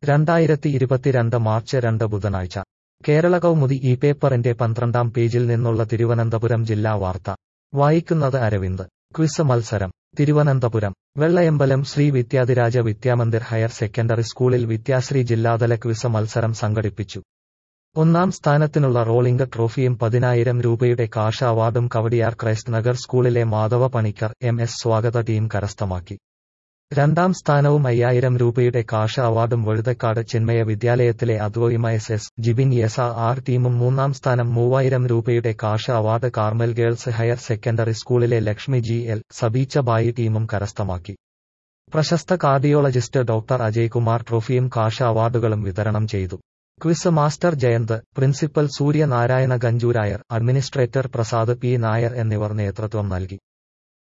രണ്ടായിരത്തി ഇരുപത്തിരണ്ട് മാർച്ച് രണ്ട് ബുധനാഴ്ച കേരള കൗമുദി ഈ പേപ്പറിന്റെ പന്ത്രണ്ടാം പേജിൽ നിന്നുള്ള തിരുവനന്തപുരം ജില്ലാ വാർത്ത വായിക്കുന്നത് അരവിന്ദ് ക്വിസ് മത്സരം തിരുവനന്തപുരം വെള്ളയമ്പലം ശ്രീ വിദ്യാധിരാജ വിദ്യാമന്ദിർ ഹയർ സെക്കൻഡറി സ്കൂളിൽ വിദ്യാശ്രീ ജില്ലാതല ക്വിസ് മത്സരം സംഘടിപ്പിച്ചു ഒന്നാം സ്ഥാനത്തിനുള്ള റോളിംഗ് ട്രോഫിയും പതിനായിരം രൂപയുടെ കാഷ അവാർഡും കവടിയാർ ക്രൈസ്റ്റ് നഗർ സ്കൂളിലെ Madhava Panicker M S Swagatha team കരസ്ഥമാക്കി രണ്ടാം സ്ഥാനവും അയ്യായിരം രൂപയുടെ കാഷ അവാർഡും വഴുതക്കാട് ചിന്മയ വിദ്യാലയത്തിലെ Advaima S S Jibin S R ടീമും മൂന്നാം സ്ഥാനം മൂവായിരം രൂപയുടെ cash award Carmel girls higher secondary സ്കൂളിലെ ലക്ഷ്മി ജി എൽ സബീച്ച ബായി ടീമും കരസ്ഥമാക്കി പ്രശസ്ത കാർഡിയോളജിസ്റ്റ് ഡോക്ടർ അജയ് കുമാർ ട്രോഫിയും കാഷ അവാർഡുകളും വിതരണം ചെയ്തു quiz master Jayanth principal Suryanarayana Ganchurayar administrator Prasad P Nair എന്നിവർ നേതൃത്വം നൽകി